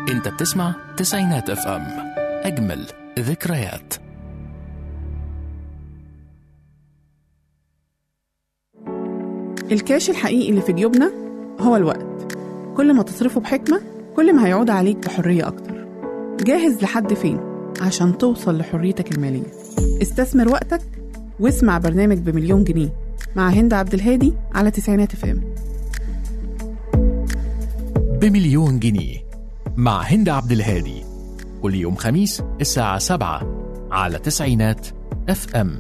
انت بتسمع تسعينات اف ام اجمل ذكريات الكاش الحقيقي اللي في جيوبنا هو الوقت كل ما تصرفه بحكمة كل ما هيعود عليك بحرية أكتر جاهز لحد فين عشان توصل لحريتك المالية استثمر وقتك واسمع برنامج بمليون جنيه مع هند عبد الهادي على تسعينات اف ام بمليون جنيه مع هند عبد الهادي كل يوم خميس الساعة 7 على تسعينات اف ام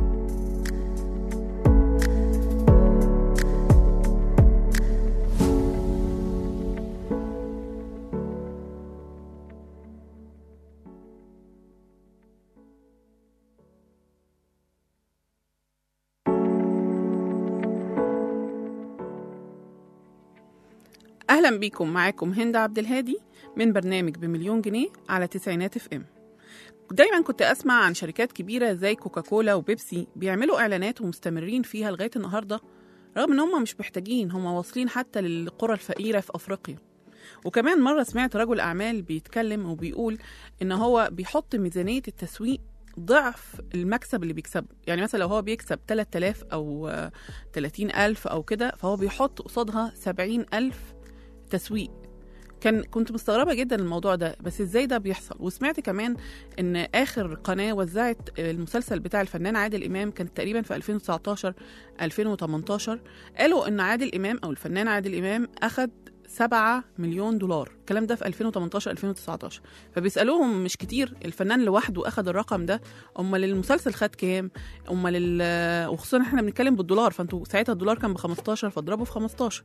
أهلا بيكم معاكم هند عبد الهادي من برنامج بمليون جنيه على تسعينات اف ام دايما كنت أسمع عن شركات كبيرة زي كوكاكولا وبيبسي بيعملوا إعلانات ومستمرين فيها لغاية النهاردة رغم إن هم مش محتاجين هم واصلين حتى للقرى الفقيرة في أفريقيا وكمان مرة سمعت رجل أعمال بيتكلم وبيقول إن هو بيحط ميزانية التسويق ضعف المكسب اللي بيكسبه يعني مثلا لو هو بيكسب 3000 أو آه، 30000 أو كده فهو بيحط قصادها 70000 تسويق كان كنت مستغربه جدا الموضوع ده بس ازاي ده بيحصل وسمعت كمان ان اخر قناه وزعت المسلسل بتاع الفنان عادل امام كانت تقريبا في 2019 2018 قالوا ان عادل امام او الفنان عادل امام اخد 7 مليون دولار الكلام ده في 2018 2019 فبيسالوهم مش كتير الفنان لوحده اخد الرقم ده امال المسلسل خد كام امال ال- وخصوصا احنا بنتكلم بالدولار فانتوا ساعتها الدولار كان ب 15 فاضربوا في 15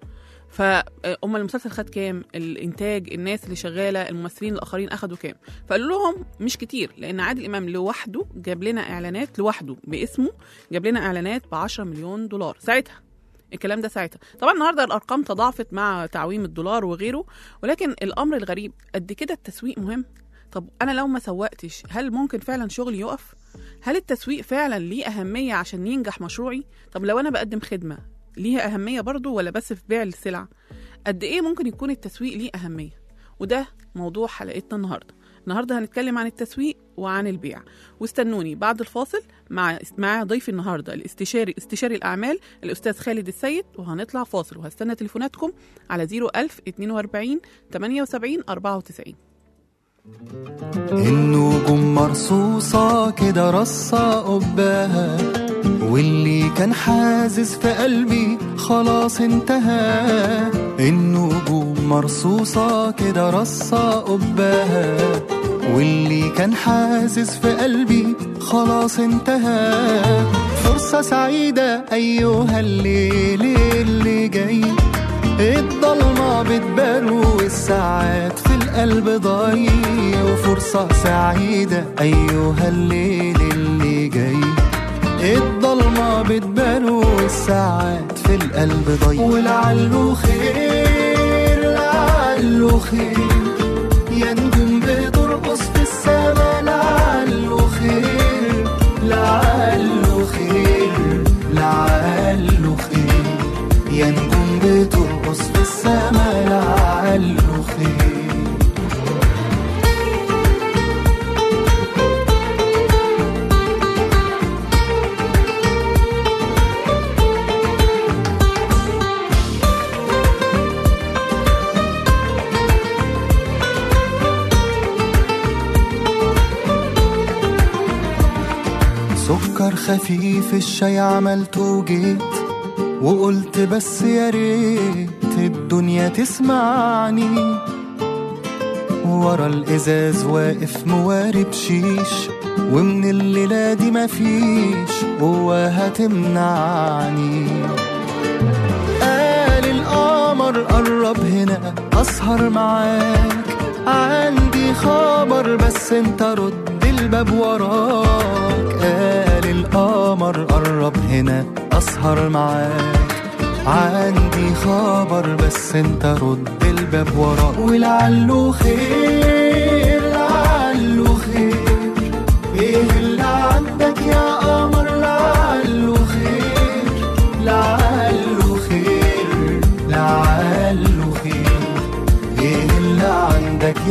فأم المسلسل خد كام الانتاج الناس اللي شغاله الممثلين الاخرين اخدوا كام فقالوا لهم مش كتير لان عادل امام لوحده جاب لنا اعلانات لوحده باسمه جاب لنا اعلانات ب 10 مليون دولار ساعتها الكلام ده ساعتها طبعا النهارده الارقام تضاعفت مع تعويم الدولار وغيره ولكن الامر الغريب قد كده التسويق مهم طب انا لو ما سوقتش هل ممكن فعلا شغلي يقف هل التسويق فعلا ليه اهميه عشان ينجح مشروعي طب لو انا بقدم خدمه ليها أهمية برضو ولا بس في بيع السلع قد إيه ممكن يكون التسويق ليه أهمية وده موضوع حلقتنا النهاردة النهاردة هنتكلم عن التسويق وعن البيع واستنوني بعد الفاصل مع مع ضيف النهاردة الاستشاري استشاري الأعمال الأستاذ خالد السيد وهنطلع فاصل وهستنى تليفوناتكم على 01000 42 78 94 النجوم مرصوصة كده رصة قباها واللي كان حازز في قلبي خلاص انتهى النجوم مرصوصة كده رصة قباها واللي كان حازز في قلبي خلاص انتهى فرصة سعيدة أيها الليل اللي جاي الضلمة بتبان والساعات في القلب ضايع وفرصة سعيدة أيها الليل اللي جاي الضلمة بتبان والساعات في القلب ضايع ولعله خير لعله خير يا نجوم بترقص في السما لعله خير لعله خير لعله خير يا نجوم بترقص في السما لعله خير سكر خفيف الشاي عملته وجيت وقلت بس يا ريت الدنيا تسمعني ورا الازاز واقف موارب شيش ومن الليلة دي مفيش قوة هتمنعني قال القمر قرب هنا اسهر معاك عندي خبر بس انت رد الباب وراك قال القمر قرب هنا اسهر معاك عندي خبر بس انت رد الباب وراك ولعله خير لعله خير ايه اللي عندك يا قمر لعله خير لعله خير لعله خير ايه اللي عندك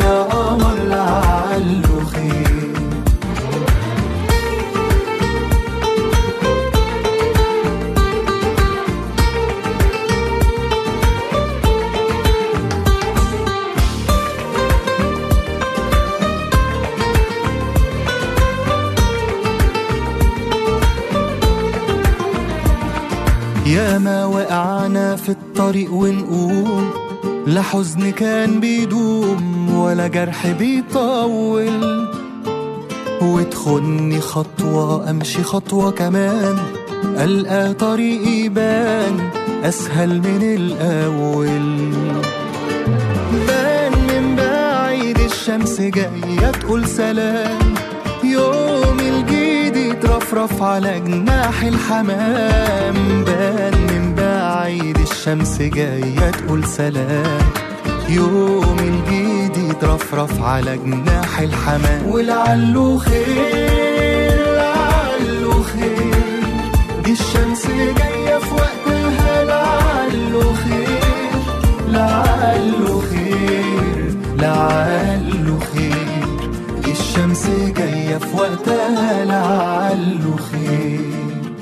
ياما وقعنا في الطريق ونقوم لا حزن كان بيدوم ولا جرح بيطول وتخني خطوة أمشي خطوة كمان ألقى طريقي يبان أسهل من الأول بان من بعيد الشمس جاية تقول سلام يوم الجديد يترفرف على جناح الحمام بان من بعيد الشمس جاية تقول سلام يوم الجديد يترفرف على جناح الحمام ولعله خير لعله خير دي الشمس جاية في وقتها لعله خير لعله خير لعله خير دي الشمس جاية في وقتها لعله خير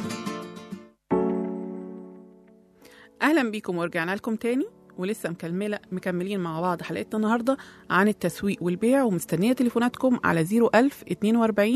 اهلا بيكم ورجعنا لكم تاني ولسه مكملة مكملين مع بعض حلقتنا النهارده عن التسويق والبيع ومستنيه تليفوناتكم على 01000 42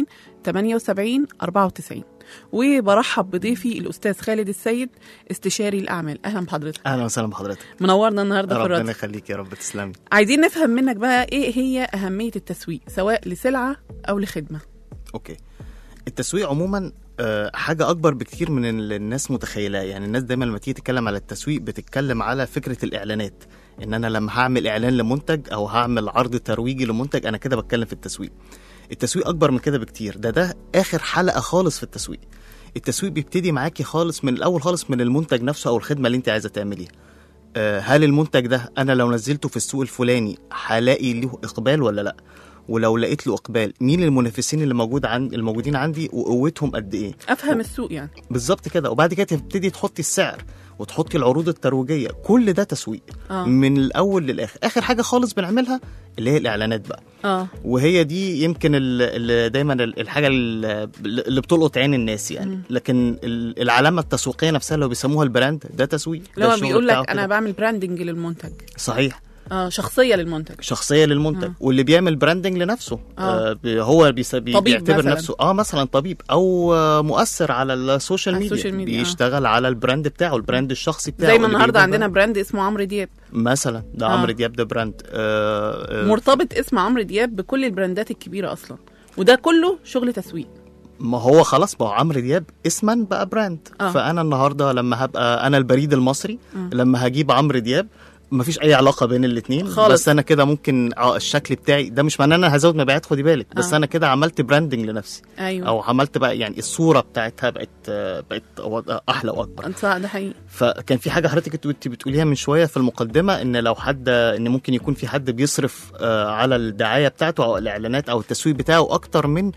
78 94 وبرحب بضيفي الاستاذ خالد السيد استشاري الاعمال اهلا بحضرتك اهلا وسهلا بحضرتك منورنا النهارده في ربنا الراديو يخليك يا رب تسلمي عايزين نفهم منك بقى ايه هي اهميه التسويق سواء لسلعه او لخدمه اوكي التسويق عموما آه، حاجة أكبر بكتير من اللي الناس متخيلاه يعني الناس دايما لما تيجي تتكلم على التسويق بتتكلم على فكرة الإعلانات إن أنا لما هعمل إعلان لمنتج أو هعمل عرض ترويجي لمنتج أنا كده بتكلم في التسويق التسويق أكبر من كده بكتير ده ده آخر حلقة خالص في التسويق التسويق بيبتدي معاكي خالص من الأول خالص من المنتج نفسه أو الخدمة اللي أنت عايزة تعمليها آه، هل المنتج ده انا لو نزلته في السوق الفلاني هلاقي له اقبال ولا لا ولو لقيت له اقبال مين المنافسين اللي موجود عن الموجودين عندي وقوتهم قد ايه افهم السوق يعني بالظبط كده وبعد كده تبتدي تحطي السعر وتحطي العروض الترويجيه كل ده تسويق اه من الاول للاخر اخر حاجه خالص بنعملها اللي هي الاعلانات بقى اه وهي دي يمكن ال- ال- دايما ال- الحاجه ال- اللي بتلقط عين الناس يعني مم. لكن ال- العلامه التسويقيه نفسها اللي بيسموها البراند ده تسويق ده لو الشغل بيقول بتاعه لك انا كده. بعمل براندنج للمنتج صحيح اه شخصيه للمنتج شخصيه للمنتج آه. واللي بيعمل براندنج لنفسه آه. آه. بي- هو بيس- بي طبيب بيعتبر مثلاً. نفسه اه مثلا طبيب او آه، مؤثر على السوشيال على ميديا, السوشيال ميديا، آه. بيشتغل على البراند بتاعه البراند الشخصي بتاعه زي ما اللي النهارده بيبقى عندنا براند اسمه عمرو دياب مثلا ده آه. عمرو دياب ده براند آه آه مرتبط اسم عمرو دياب بكل البراندات الكبيره اصلا وده كله شغل تسويق ما هو خلاص ما هو عمرو دياب اسما بقى براند آه. فانا النهارده لما هبقى انا البريد المصري آه. لما هجيب عمرو دياب مفيش اي علاقه بين الاثنين خالص. بس انا كده ممكن اه الشكل بتاعي ده مش معناه ان انا هزود مبيعات خدي بالك بس آه. انا كده عملت براندنج لنفسي ايوه او عملت بقى يعني الصوره بتاعتها بقت آه، بقت وض- احلى واكبر صح ده حقيقي فكان في حاجه حضرتك كنت بتقوليها من شويه في المقدمه ان لو حد ان ممكن يكون في حد بيصرف آه، على الدعايه بتاعته او الاعلانات او التسويق بتاعه اكتر من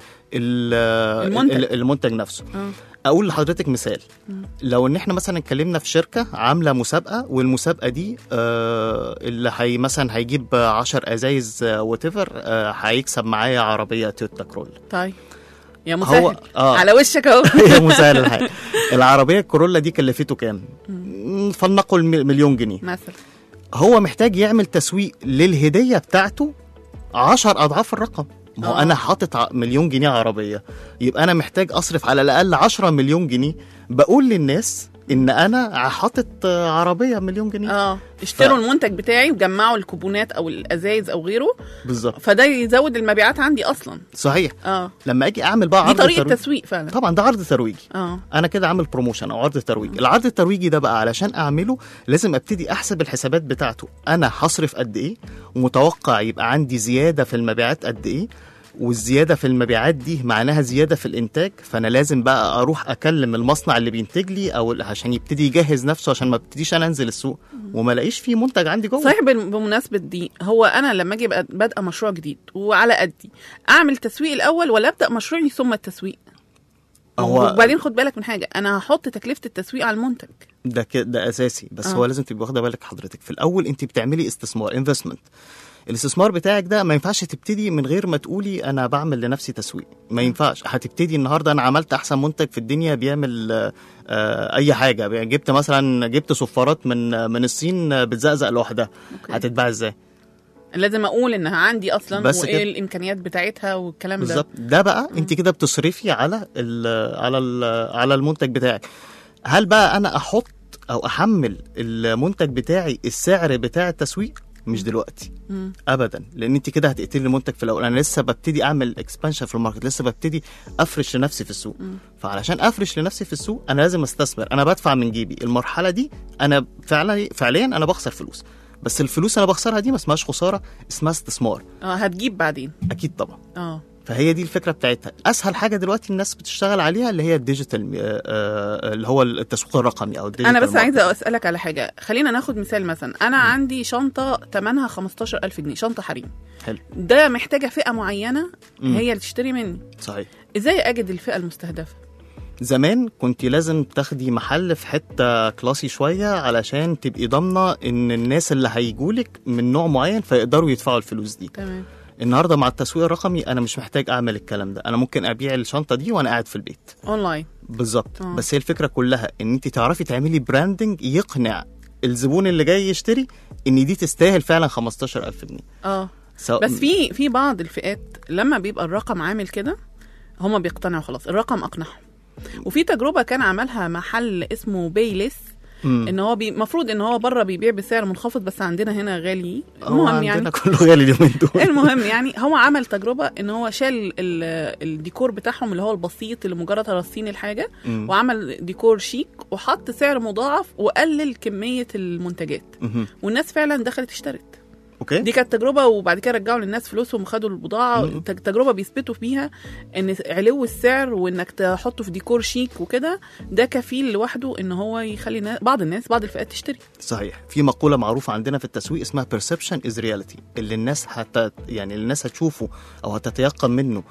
ال- المنتج. ال- المنتج نفسه اه اقول لحضرتك مثال مم. لو ان احنا مثلا اتكلمنا في شركه عامله مسابقه والمسابقه دي آه اللي هي مثلا هيجيب 10 ازايز وات ايفر هيكسب معايا عربيه تويوتا كرولا طيب يا هو مسهل اه على وشك اهو يا مسهل الحال العربيه الكورولا دي كلفته كام مم، فلنقل م- مليون جنيه مثلا هو محتاج يعمل تسويق للهديه بتاعته 10 اضعاف الرقم ما هو آه. انا حاطط ع- مليون جنيه عربيه يبقى انا محتاج اصرف على الاقل 10 مليون جنيه بقول للناس ان انا حاطط آه، عربيه مليون جنيه اه اشتروا المنتج بتاعي وجمعوا الكوبونات او الازايز او غيره بالظبط فده يزود المبيعات عندي اصلا صحيح اه لما اجي اعمل بقى دي عرض طريقه ترويجي تسويق فعلا طبعا ده عرض ترويجي اه انا كده عامل بروموشن او عرض ترويجي العرض الترويجي ده بقى علشان اعمله لازم ابتدي احسب الحسابات بتاعته انا هصرف قد ايه ومتوقع يبقى عندي زياده في المبيعات قد ايه والزياده في المبيعات دي معناها زياده في الانتاج فانا لازم بقى اروح اكلم المصنع اللي بينتج لي او عشان يبتدي يجهز نفسه عشان ما ابتديش انا انزل السوق وما الاقيش فيه منتج عندي جوه صحيح بال- بمناسبة دي هو أنا لما أجي أبقى بادئة مشروع جديد وعلى قدي أعمل تسويق الأول ولا أبدأ مشروعي ثم التسويق؟ هو وبعدين خد بالك من حاجة أنا هحط تكلفة التسويق على المنتج ده كده ده اساسي بس آه. هو لازم تبقى واخده بالك حضرتك في الاول انت بتعملي استثمار انفستمنت الاستثمار بتاعك ده ما ينفعش تبتدي من غير ما تقولي انا بعمل لنفسي تسويق ما ينفعش هتبتدي النهارده انا عملت احسن منتج في الدنيا بيعمل آه، آه، اي حاجه جبت مثلا جبت صفارات من من الصين آه، بتزقزق لوحدها أوكي. هتتباع ازاي لازم أقول إنها عندي أصلا بس وإيه كده. الإمكانيات بتاعتها والكلام ده بالظبط ده بقى انت كده بتصرفي على ال على ال على المنتج بتاعك هل بقى انا احط او احمل المنتج بتاعي السعر بتاع التسويق مش دلوقتي مم. ابدا لان انت كده هتقتلي المنتج في الاول انا لسه ببتدي اعمل اكسبانشن في الماركت لسه ببتدي افرش لنفسي في السوق فعلشان افرش لنفسي في السوق انا لازم استثمر انا بدفع من جيبي المرحله دي انا فعلا فعليا انا بخسر فلوس بس الفلوس انا بخسرها دي ما اسمهاش خساره اسمها استثمار اه هتجيب بعدين اكيد طبعا اه فهي دي الفكره بتاعتها اسهل حاجه دلوقتي الناس بتشتغل عليها اللي هي الديجيتال آه، آه، اللي هو التسويق الرقمي او الديجيتال انا بس ماركتينج. عايزه اسالك على حاجه خلينا ناخد مثال مثلا انا عندي شنطه ثمنها 15000 جنيه شنطه حريم حلو ده محتاجه فئه معينه مم. هي اللي تشتري مني صحيح ازاي اجد الفئه المستهدفه زمان كنت لازم تاخدي محل في حته كلاسي شويه علشان تبقي ضامنه ان الناس اللي هيجولك من نوع معين فيقدروا يدفعوا الفلوس دي تمام النهارده مع التسويق الرقمي انا مش محتاج اعمل الكلام ده انا ممكن ابيع الشنطه دي وانا قاعد في البيت اونلاين بالظبط آه. بس هي الفكره كلها ان انت تعرفي تعملي براندنج يقنع الزبون اللي جاي يشتري ان دي تستاهل فعلا 15000 جنيه اه سواء بس في في بعض الفئات لما بيبقى الرقم عامل كده هما بيقتنعوا خلاص الرقم اقنعهم وفي تجربه كان عملها محل اسمه بايلس مم. ان هو المفروض ان هو بره بيبيع بسعر منخفض بس عندنا هنا غالي هو المهم عندنا يعني كله غالي اليومين دول المهم يعني هو عمل تجربه ان هو شال ال- الديكور بتاعهم اللي هو البسيط اللي مجرد رصين الحاجه مم. وعمل ديكور شيك وحط سعر مضاعف وقلل كميه المنتجات مهم. والناس فعلا دخلت اشترت اوكي دي كانت تجربه وبعد كده رجعوا للناس فلوسهم وخدوا البضاعه مم. تج- تجربه بيثبتوا فيها ان علو السعر وانك تحطه في ديكور شيك وكده ده كفيل لوحده ان هو يخلي نا- بعض الناس بعض الفئات تشتري صحيح في مقوله معروفه عندنا في التسويق اسمها perception is reality اللي الناس هت يعني اللي الناس هتشوفه او هتتيقن منه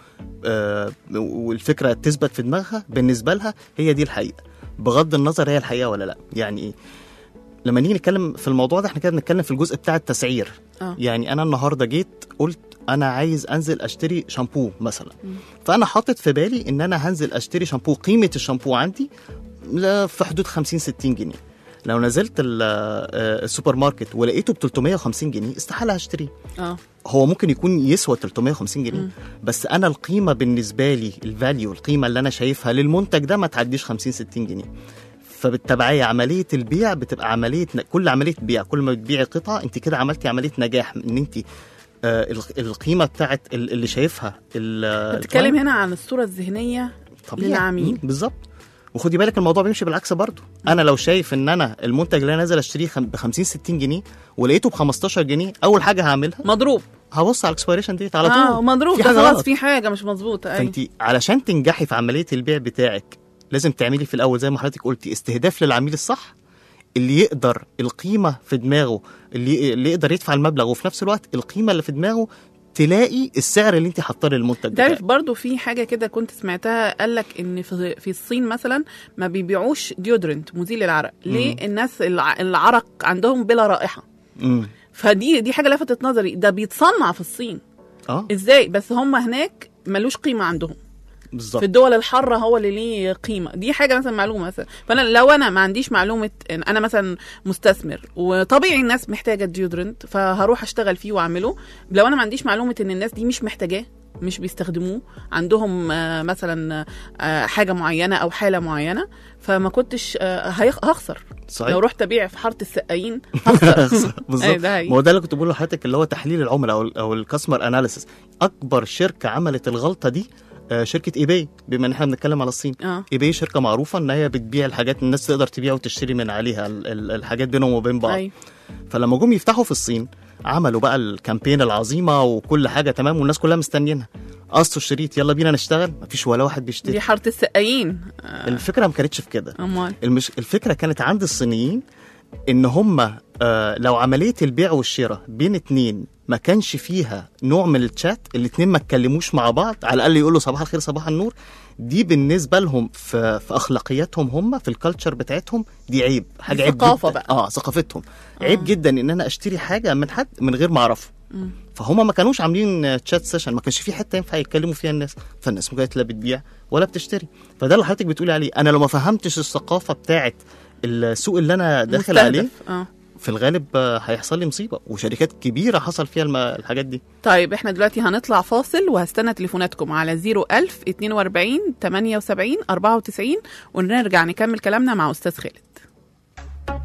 آه والفكره تثبت في دماغها بالنسبه لها هي دي الحقيقه بغض النظر هي الحقيقه ولا لا يعني ايه لما نيجي نتكلم في الموضوع ده احنا كده بنتكلم في الجزء بتاع التسعير اه يعني انا النهارده جيت قلت انا عايز انزل اشتري شامبو مثلا فانا حاطط في بالي ان انا هنزل اشتري شامبو قيمه الشامبو عندي لا في حدود 50 60 جنيه لو نزلت ال- آه، السوبر ماركت ولقيته ب 350 جنيه استحاله هشتريه اه هو ممكن يكون يسوى 350 جنيه مم. بس انا القيمه بالنسبه لي الفاليو القيمه اللي انا شايفها للمنتج ده ما تعديش 50 60 جنيه فبالتبعيه عمليه البيع بتبقى عمليه كل عمليه بيع كل ما بتبيعي قطعه انت كده عملتي عمليه نجاح ان انت آه، ال- القيمه بتاعت ال- اللي شايفها ال- بتتكلم الكلاينت هنا عن الصوره الذهنيه طبيعي. للعميل. مم، بالظبط وخدي بالك الموضوع بيمشي بالعكس برضه انا لو شايف ان انا المنتج اللي انا نازل اشتريه ب 50 60 جنيه ولقيته ب 15 جنيه اول حاجه هعملها مضروب هبص على الاكسبيريشن ديت على طول اه مضروب في ده حاجه خلاص غلط في حاجه مش مظبوطه ايوه فانت علشان تنجحي في عمليه البيع بتاعك لازم تعملي في الاول زي ما حضرتك قلتي استهداف للعميل الصح اللي يقدر القيمه في دماغه اللي, اللي يقدر يدفع المبلغ وفي نفس الوقت القيمه اللي في دماغه تلاقي السعر اللي انت حاطاه للمنتج تعرف بتاعك برضو في حاجه كده كنت سمعتها قال لك ان في في الصين مثلا ما بيبيعوش ديودرنت مزيل العرق ليه الناس الع- العرق عندهم بلا رائحه امم فدي دي حاجه لفتت نظري ده بيتصنع في الصين اه ازاي بس هم هناك ملوش قيمه عندهم بالظبط في الدول الحاره هو اللي ليه قيمه دي حاجه مثلا معلومه مثلا فانا لو انا ما عنديش معلومه إن انا مثلا مستثمر وطبيعي الناس محتاجه الديودرنت فهروح اشتغل فيه واعمله لو انا ما عنديش معلومه ان الناس دي مش محتاجاه مش بيستخدموه عندهم آه، مثلا آه، حاجه معينه او حاله معينه فما كنتش آه، هيخ- هخسر صحيح لو رحت ابيع في حاره السقايين هخسر بالظبط أي ده هي. ما هو ده اللي كنت بقوله لحضرتك اللي هو تحليل العملاء او او الكاستمر اناليسيس اكبر شركه عملت الغلطه دي آه، شركه ايباي بما ان احنا بنتكلم على الصين اه ايباي شركه معروفه ان هي بتبيع الحاجات الناس تقدر تبيع وتشتري من عليها ال- ال- الحاجات بينهم وبين بعض أيوة. فلما جم يفتحوا في الصين عملوا بقى الكامبين العظيمه وكل حاجه تمام والناس كلها مستنيينها قصوا الشريط يلا بينا نشتغل مفيش ولا واحد بيشتري دي حاره السقايين الفكره ما كانتش في كده امال المش... الفكره كانت عند الصينيين ان هم آه لو عمليه البيع والشراء بين اتنين ما كانش فيها نوع من الشات الاتنين ما اتكلموش مع بعض على الاقل يقولوا صباح الخير صباح النور دي بالنسبه لهم في, في اخلاقياتهم هم في الكالتشر بتاعتهم دي عيب حاجه عيب ثقافة جدا بقى. اه ثقافتهم عيب جدا ان انا اشتري حاجه من حد من غير ما اعرفه فهم ما كانوش عاملين تشات سيشن ما كانش في حته ينفع يتكلموا فيها الناس فالناس ما كانت لا بتبيع ولا بتشتري فده اللي حضرتك بتقولي عليه انا لو ما فهمتش الثقافه بتاعه السوق اللي انا داخل مستهدف. عليه اه في الغالب آه، هيحصل لي مصيبه وشركات كبيره حصل فيها الم... الحاجات دي طيب احنا دلوقتي هنطلع فاصل وهستنى تليفوناتكم على 01000 42 78 94 ونرجع نكمل كلامنا مع استاذ خالد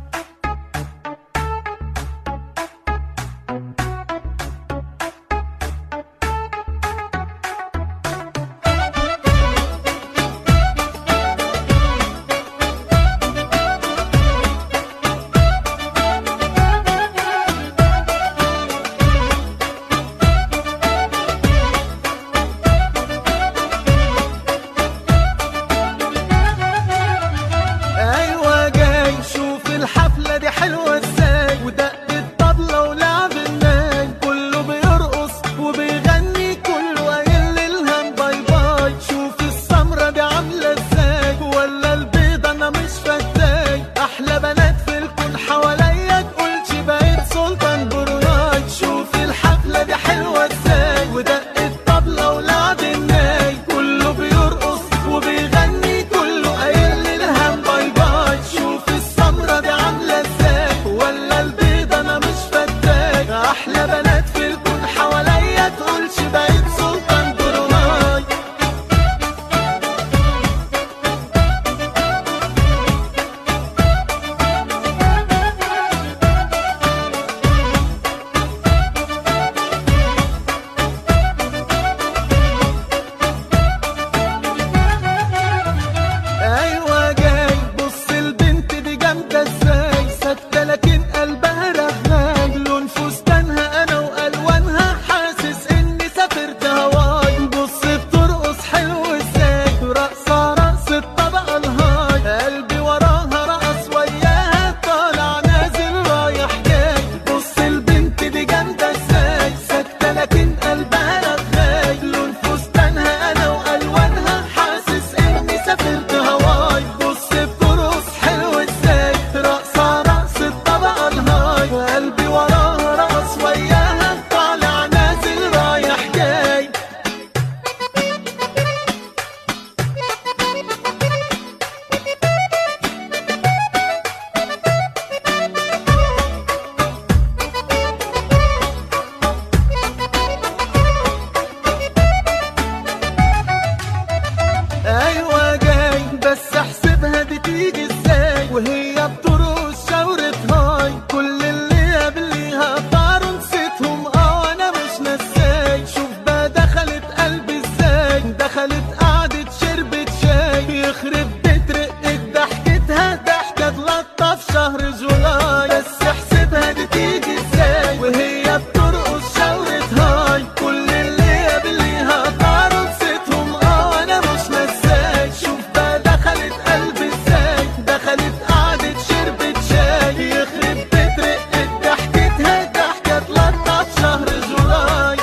جولاي بس احسبها دي تيجي ازاي وهي بترقص شاورة هاي كل اللي قبليها طاروا نسيتهم اه انا مش نساي شوف بقى دخلت قلبي ازاي دخلت قعدت شربت شاي يخرب بيت رقة ضحكتها ضحكة تلطف شهر جولاي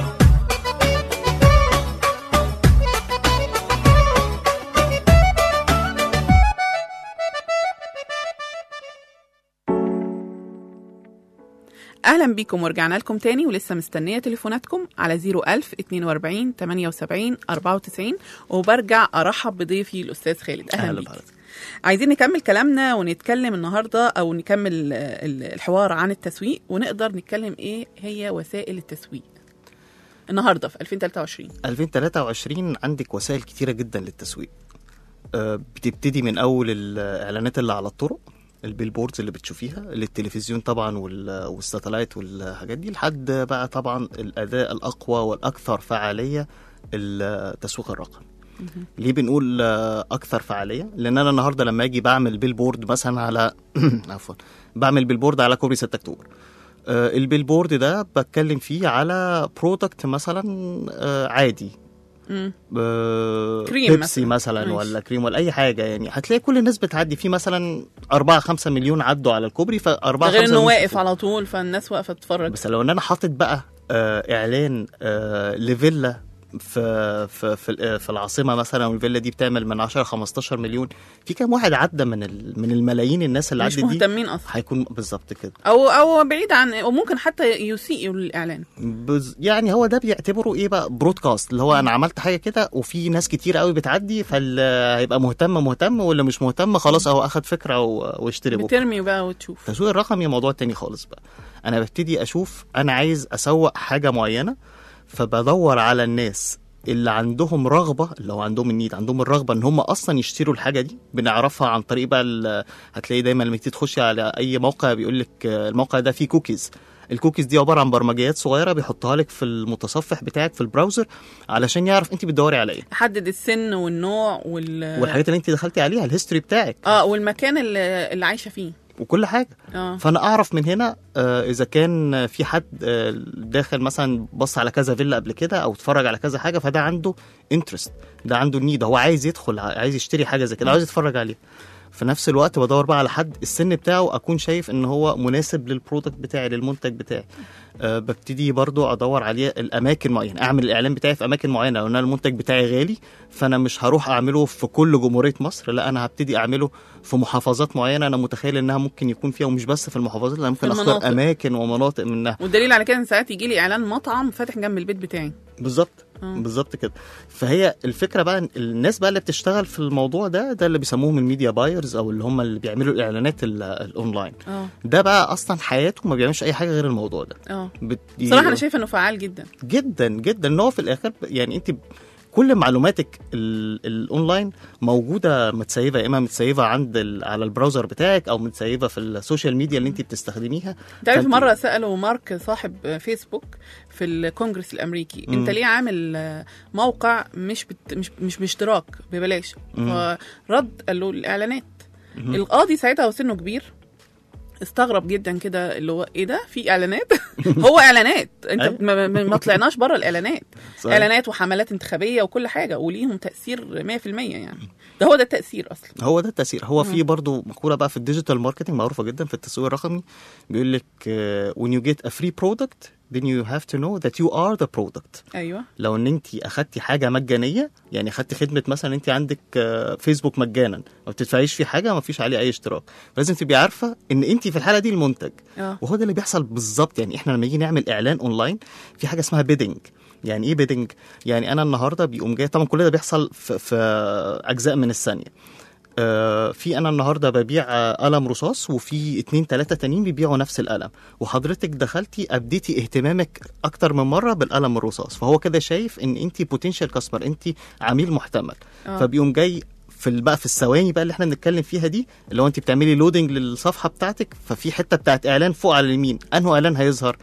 اهلا بيكم ورجعنا لكم تاني ولسه مستنيه تليفوناتكم على 01000 42 78 94 وبرجع ارحب بضيفي الاستاذ خالد اهلا, أهلا بيك بحضرتك. عايزين نكمل كلامنا ونتكلم النهارده او نكمل آه، ال- الحوار عن التسويق ونقدر نتكلم ايه هي وسائل التسويق النهارده في 2023 2023 عندك وسائل كتيرة جدا للتسويق آه، بتبتدي من أول الإعلانات اللي على الطرق البيلبوردز اللي بتشوفيها للتلفزيون طبعا وال- والساتلايت والحاجات دي لحد بقى طبعا الأداء الأقوى والأكثر فعالية التسويق الرقمي ليه بنقول آه، أكثر فعالية؟ لأن أنا النهاردة لما أجي بعمل بيلبورد مثلا على عفوا بعمل بيلبورد على كوبري 6 أكتوبر آه، البيلبورد ده بتكلم فيه على برودكت مثلا آه، عادي مم. آه، كريم بيبسي مثلاً. مثلا ماشي. ولا كريم ولا اي حاجه يعني هتلاقي كل الناس بتعدي فيه مثلا 4 5 مليون عدوا على الكوبري ف 4 ده غير 5 انه مليون واقف شافوه. على طول فالناس واقفه تتفرج بس لو ان انا حاطط بقى آه، اعلان آه، لفيلا في في في, ال- في العاصمه مثلا والفيلا دي بتعمل من 10 15 مليون في كام واحد عدى من ال- من الملايين الناس اللي مش عدت دي مهتمين اصلا هيكون بالظبط كده او او بعيد عن وممكن حتى يسيئوا للاعلان بز... يعني هو ده بيعتبره ايه بقى برودكاست اللي هو انا عملت حاجه كده وفي ناس كتير قوي بتعدي فاللي هيبقى مهتم مهتم واللي مش مهم خلاص اهو اخد فكره و... واشتري بكره بترمي بقى وتشوف التسويق الرقمي موضوع تاني خالص بقى انا ببتدي اشوف انا عايز اسوق حاجه معينه فبدور على الناس اللي عندهم رغبه اللي هو عندهم النيد عندهم الرغبه ان هم اصلا يشتروا الحاجه دي بنعرفها عن طريق بقى ال- هتلاقي دايما لما تيجي تخشي على اي موقع بيقول لك الموقع ده فيه كوكيز الكوكيز دي عباره عن برمجيات صغيره بيحطها لك في المتصفح بتاعك في البراوزر علشان يعرف انت بتدوري على ايه حدد السن والنوع وال والحاجات اللي انت دخلتي عليها الهيستوري بتاعك اه والمكان اللي, اللي عايشه فيه وكل حاجه اه فانا اعرف من هنا آه، اذا كان في حد آه، داخل مثلا بص على كذا فيلا قبل كده او اتفرج على كذا حاجه فده عنده انترست ده عنده نيد هو عايز يدخل عايز يشتري حاجه زي كده عايز يتفرج عليها في نفس الوقت بدور بقى على حد السن بتاعه اكون شايف ان هو مناسب للبرودكت بتاعي للمنتج بتاعي أه ببتدي برضو ادور عليه الاماكن معينه اعمل الاعلان بتاعي في اماكن معينه لو انا المنتج بتاعي غالي فانا مش هروح اعمله في كل جمهوريه مصر لا انا هبتدي اعمله في محافظات معينه انا متخيل انها ممكن يكون فيها ومش بس في المحافظات لا ممكن في اختار المناطق. اماكن ومناطق منها والدليل على كده ان ساعات يجي لي اعلان مطعم فاتح جنب البيت بتاعي بالظبط آه. بالظبط كده فهي الفكره بقى إن الناس بقى اللي بتشتغل في الموضوع ده ده اللي بيسموهم الميديا بايرز او اللي هم اللي بيعملوا الاعلانات ال- الاونلاين اه ده بقى اصلا حياته ما بيعملش اي حاجه غير الموضوع ده اه بت... صراحه انا شايفه انه فعال جدا جدا جدا ان هو في الاخر يعني انت كل معلوماتك ال- الاونلاين موجوده متسيفه يا اما متسيفه عند ال... على البراوزر بتاعك او متسيفه في السوشيال ميديا اللي انت بتستخدميها انت عارف فأنت- مره سالوا مارك صاحب فيسبوك في الكونجرس الامريكي انت ليه عامل آه، موقع مش بت... مش مش باشتراك ببلاش فرد قال له الاعلانات القاضي ساعتها هو سنه كبير استغرب جدا كده اللي هو ايه ده في اعلانات هو اعلانات انت أيوة. ما, ما ما طلعناش بره الاعلانات صحيح. اعلانات وحملات انتخابيه وكل حاجه وليهم تاثير 100% يعني ده هو ده التاثير اصلا هو ده التأثير هو في برضو مقولة بقى في الديجيتال ماركتنج معروفة جدا في التسويق الرقمي بيقول لك uh, when you get a free product then you have to know that you are the product ايوه لو ان انت اخدتي حاجه مجانيه يعني اخدتي خدمه مثلا انت عندك آه، فيسبوك مجانا ما بتدفعيش فيه حاجه ما فيش عليه اي اشتراك لازم تبقي عارفه ان انت في الحاله دي المنتج اه وهو ده اللي بيحصل بالظبط يعني احنا لما نيجي نعمل اعلان اونلاين في حاجه اسمها بيدنج يعني ايه بيدنج يعني انا النهارده بيقوم جاي طبعا كل ده بيحصل في, في اجزاء من الثانيه آه، في انا النهارده ببيع آه، قلم رصاص وفي اتنين تلاته تانيين بيبيعوا نفس القلم وحضرتك دخلتي ابديتي اهتمامك اكتر من مره بالقلم الرصاص فهو كده شايف ان انت بوتنشال كاستمر انت عميل محتمل آه. فبيقوم جاي في ال- بقى في الثواني بقى اللي احنا بنتكلم فيها دي اللي هو انت بتعملي لودنج للصفحه بتاعتك ففي حته بتاعت اعلان فوق على اليمين انه اعلان هيظهر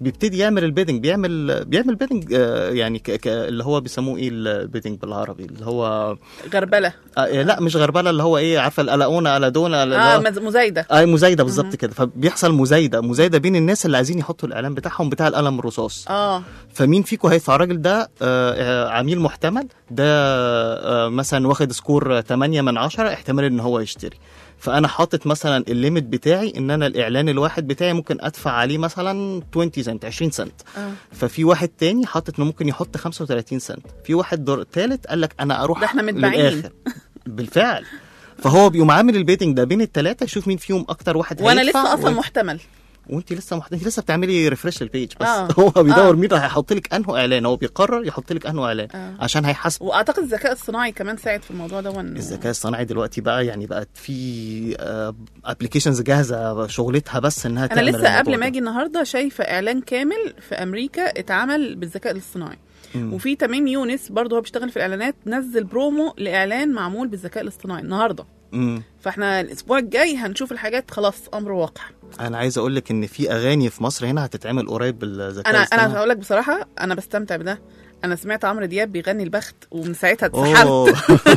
بيبتدي يعمل البيدنج بيعمل بيعمل بيدنج آه، يعني ك... ك... اللي هو بيسموه ايه البيدنج بالعربي اللي هو غربله آه لا مش غربله اللي هو ايه عارفه القلقونه قلدونه اللي اه هو- مز- مزايده اي مزايده بالظبط كده فبيحصل مزايده مزايده بين الناس اللي عايزين يحطوا الاعلان بتاعهم بتاع القلم الرصاص اه فمين فيكم هيدفع الراجل ده آه، آه، عميل محتمل ده آه، مثلا واخد سكور 8 من 10 احتمال ان هو يشتري فانا حاطط مثلا الليميت بتاعي ان انا الاعلان الواحد بتاعي ممكن ادفع عليه مثلا 20 سنت 20 سنت اه ففي واحد تاني حاطط انه ممكن يحط 35 سنت في واحد دور تالت قال لك انا اروح ده احنا متباعين. للآخر. بالفعل فهو بيقوم عامل البيتنج ده بين الثلاثه يشوف مين فيهم اكتر واحد وانا هيدفع لسه اصلا وانت- محتمل وانت لسه محت... انت لسه بتعملي ريفرش للبيج بس آه. هو بيدور آه. مين اللي هيحط لك انه اعلان هو بيقرر يحط لك انه اعلان آه. عشان هيحاسب واعتقد الذكاء الصناعي كمان ساعد في الموضوع ده وإنه- الذكاء الصناعي دلوقتي بقى يعني بقت في ابلكيشنز جاهزه شغلتها بس انها انا تعمل لسه الموضوع قبل ده. ما اجي النهارده شايفه اعلان كامل في امريكا اتعمل بالذكاء الاصطناعي مم. وفي تميم يونس برضه هو بيشتغل في الاعلانات نزل برومو لاعلان معمول بالذكاء الاصطناعي النهارده مم. فاحنا الاسبوع الجاي هنشوف الحاجات خلاص امر واقع انا عايز اقول لك ان في اغاني في مصر هنا هتتعمل قريب بالذكاء انا الاصطناعي انا هقول لك بصراحه انا بستمتع بده انا سمعت عمرو دياب بيغني البخت ومن ساعتها اتسحبت أوه.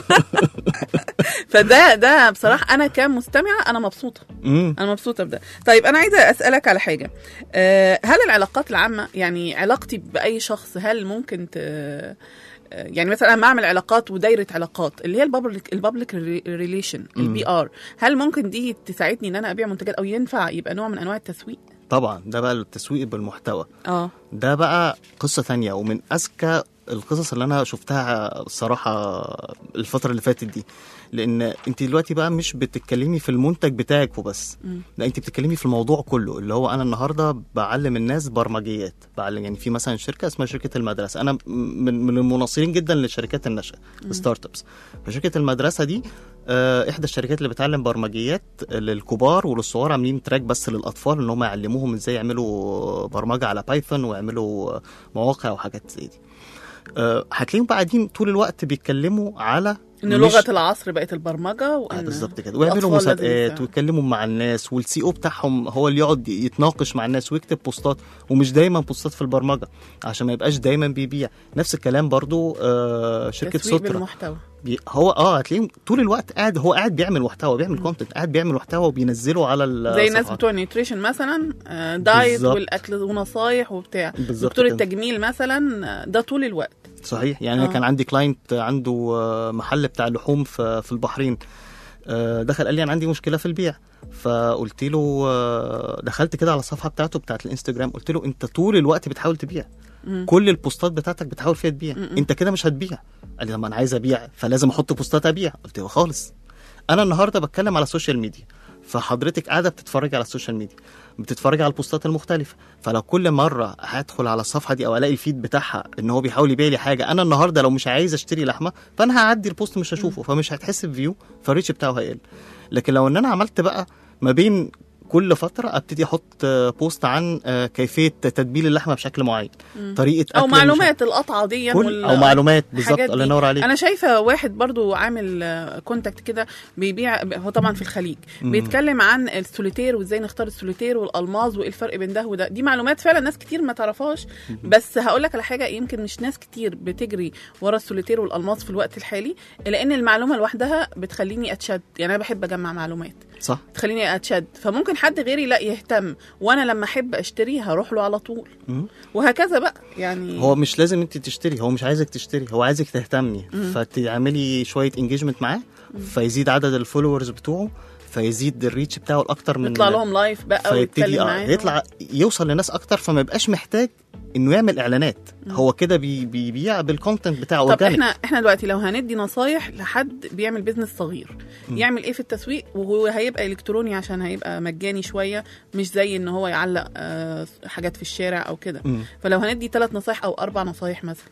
فده ده بصراحه انا كمستمعه انا مبسوطه مم. انا مبسوطه بده طيب انا عايزه اسالك على حاجه أه هل العلاقات العامه يعني علاقتي باي شخص هل ممكن ت... آه، يعني مثلا انا بعمل علاقات ودايره علاقات اللي هي البابليك البابليك ريليشن البي ار هل ممكن دي تساعدني ان انا ابيع منتجات او ينفع يبقى نوع من انواع التسويق طبعا ده بقى التسويق بالمحتوى اه ده بقى قصة تانية ومن أذكى القصص اللي أنا شفتها الصراحة الفترة اللي فاتت دي لأن أنت دلوقتي بقى مش بتتكلمي في المنتج بتاعك وبس مم. لا أنت بتتكلمي في الموضوع كله اللي هو أنا النهاردة بعلم الناس برمجيات بعلم يعني في مثلا شركة اسمها شركة المدرسة أنا من من المناصرين جدا لشركات النشأ ستارت ابس فشركة المدرسة دي آه، احدى الشركات اللي بتعلم برمجيات للكبار وللصغار عاملين تراك بس للاطفال ان هم يعلموهم ازاي يعملوا برمجه على بايثون ويعملوا مواقع وحاجات زي دي آه، هتلاقيهم بقى قاعدين طول الوقت بيتكلموا على ان مش- لغه العصر بقت البرمجه آه وان بالظبط كده ويعملوا الأطفال لازم مسابقات يفهموا. ويتكلموا مع الناس والسي او بتاعهم هو اللي يقعد يتناقش مع الناس ويكتب بوستات ومش دايما بوستات في البرمجه عشان ما يبقاش دايما بيبيع نفس الكلام برضو آه شركه تسويق سترا بالمحتوى بي هو اه هتلاقيه طول الوقت قاعد هو قاعد بيعمل محتوى بيعمل كونتنت قاعد بيعمل محتوى وبينزله على ال- زي الناس الصفحات. بتوع النيوتريشن مثلا آه، دايت بالظبط. والاكل ونصايح وبتاع بالظبط دكتور كده. التجميل مثلا آه، ده طول الوقت صحيح يعني آه. انا كان عندي كلاينت عنده آه، محل بتاع لحوم في في البحرين آه، دخل قال لي انا عندي مشكله في البيع فقلت له آه، دخلت كده على الصفحه بتاعته بتاعت الانستجرام قلت له انت طول الوقت بتحاول تبيع مم. كل البوستات بتاعتك بتحاول فيها تبيع م-م. انت كده مش هتبيع قال لي طب ما انا عايز ابيع فلازم احط بوستات ابيع قلت له خالص انا النهارده بتكلم على السوشيال ميديا فحضرتك قاعده بتتفرج على السوشيال ميديا بتتفرج على البوستات المختلفه فلو كل مره هدخل على الصفحه دي او الاقي الفيد بتاعها ان هو بيحاول يبيع لي حاجه انا النهارده لو مش عايز اشتري لحمه فانا هعدي البوست مش هشوفه فمش هتحس بفيو فالريتش بتاعه هيقل لكن لو ان انا عملت بقى ما بين كل فتره ابتدي احط آه، بوست عن آه، كيفيه تتبيل اللحمه بشكل معين طريقه او أكل مش- معلومات القطعه دي كل وال- او معلومات بالظبط الحاجات الله دي. ينور عليك انا شايفه واحد برضو عامل آه، كونتاكت كده بيبيع هو طبعا في الخليج بيتكلم عن السوليتير وازاي نختار السوليتير والالماظ وايه الفرق بين ده وده دي معلومات فعلا ناس كتير ما تعرفهاش بس هقول لك على حاجه يمكن مش ناس كتير بتجري ورا السوليتير والالماظ في الوقت الحالي لان المعلومه لوحدها بتخليني اتشد يعني انا بحب اجمع معلومات صح تخليني اتشد فممكن حد غيري لا يهتم وانا لما احب اشتري هروح له على طول مم. وهكذا بقى يعني هو مش لازم انت تشتري هو مش عايزك تشتري هو عايزك تهتمي فتعملي شويه انجيجمنت معاه فيزيد عدد الفولورز بتوعه فيزيد الريتش بتاعه الاكتر من يطلع لهم لايف بقى فيبتدي ويتكلم اه معاهم يطلع يوصل لناس اكتر فما يبقاش محتاج انه يعمل اعلانات هو كده بي بيبيع بالكونتنت بتاعه طب اورجانيك احنا احنا دلوقتي لو هندي نصايح لحد بيعمل بيزنس صغير يعمل ايه في التسويق وهو هيبقى الكتروني عشان هيبقى مجاني شويه مش زي ان هو يعلق آه، حاجات في الشارع او كده مم. فلو هندي ثلاث نصايح او اربع نصايح مثلا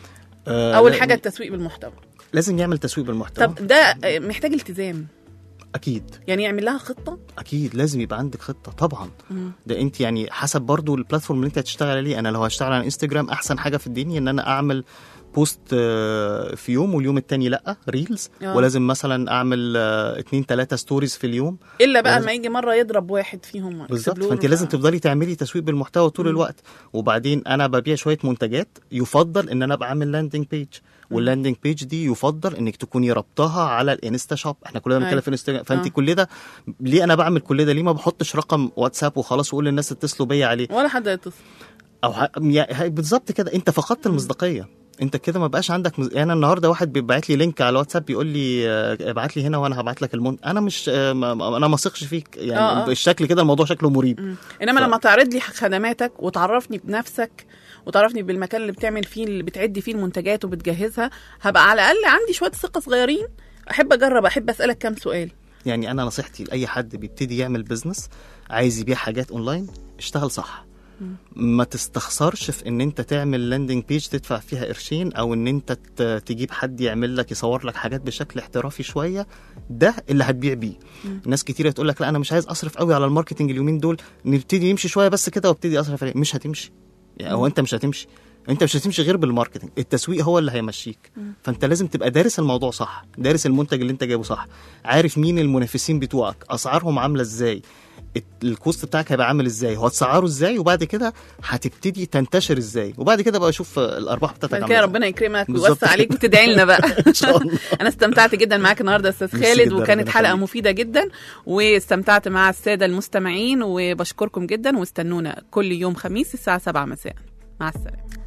آه اول لا- حاجه التسويق بالمحتوى لازم يعمل تسويق بالمحتوى طب ده آه، محتاج التزام اكيد يعني يعمل لها خطه اكيد لازم يبقى عندك خطه طبعا مم. ده انت يعني حسب برضو البلاتفورم اللي انت هتشتغل عليه انا لو هشتغل على انستجرام احسن حاجه في الدنيا ان انا اعمل بوست آه، في يوم واليوم التاني لا ريلز آه. ولازم مثلا اعمل آه، اتنين تلاتة ستوريز في اليوم الا بقى ولازم- ما يجي مره يضرب واحد فيهم بالظبط explore فانت لازم بقى. تفضلي تعملي تسويق بالمحتوى طول الوقت وبعدين انا ببيع شويه منتجات يفضل ان انا ابقى عامل لاندنج بيج واللاندنج بيج دي يفضل انك تكوني ربطها على الانستا شوب احنا كلنا بنتكلم أيوة. في انستجرام فانت آه. كل ده ليه انا بعمل كل ده ليه ما بحطش رقم واتساب وخلاص واقول للناس اتصلوا بيا عليه ولا حد هيتصل او ح... يعني بالظبط كده انت فقدت المصداقيه انت كده ما بقاش عندك مز... يعني النهارده واحد بيبعت لي لينك على الواتساب بيقول لي آه، ابعت لي هنا وانا هبعت لك المن انا مش آه، ما... ما- انا ما اثقش فيك يعني آه، آه. بالشكل كده الموضوع شكله مريب انما ف- لما تعرض لي خدماتك وتعرفني بنفسك وتعرفني بالمكان اللي بتعمل فيه اللي بتعدي فيه المنتجات وبتجهزها هبقى على الاقل عندي شويه ثقه صغيرين احب اجرب احب اسالك كام سؤال يعني انا نصيحتي لاي حد بيبتدي يعمل بزنس عايز يبيع حاجات اونلاين اشتغل صح ما تستخسرش في ان انت تعمل لاندنج بيج تدفع فيها قرشين او ان انت ت- تجيب حد يعمل لك يصور لك حاجات بشكل احترافي شويه ده اللي هتبيع بيه ناس كتيره تقول لك لا انا مش عايز اصرف قوي على الماركتنج اليومين دول نبتدي نمشي شويه بس كده وابتدي اصرف عليه مش هتمشي يعني هو انت مش هتمشي انت مش هتمشي غير بالماركتنج التسويق هو اللي هيمشيك فانت لازم تبقى دارس الموضوع صح دارس المنتج اللي انت جايبه صح عارف مين المنافسين بتوعك اسعارهم عامله ازاي الت- الكوست بتاعك هيبقى عامل ازاي وهتسعره ازاي وبعد كده هتبتدي تنتشر ازاي وبعد كده بقى شوف الارباح بتاعتك بعد عامله كده ازاي. ربنا يكرمك بالظبط ويوسع عليك كده. وتدعي لنا بقى ان شاء الله انا استمتعت جدا معاك النهارده يا استاذ ميرسي خالد جدا، وكانت ربنا حلقه يخليك. مفيده جدا واستمتعت مع الساده المستمعين وبشكركم جدا واستنونا كل يوم خميس الساعه 7 مساء مع السلامه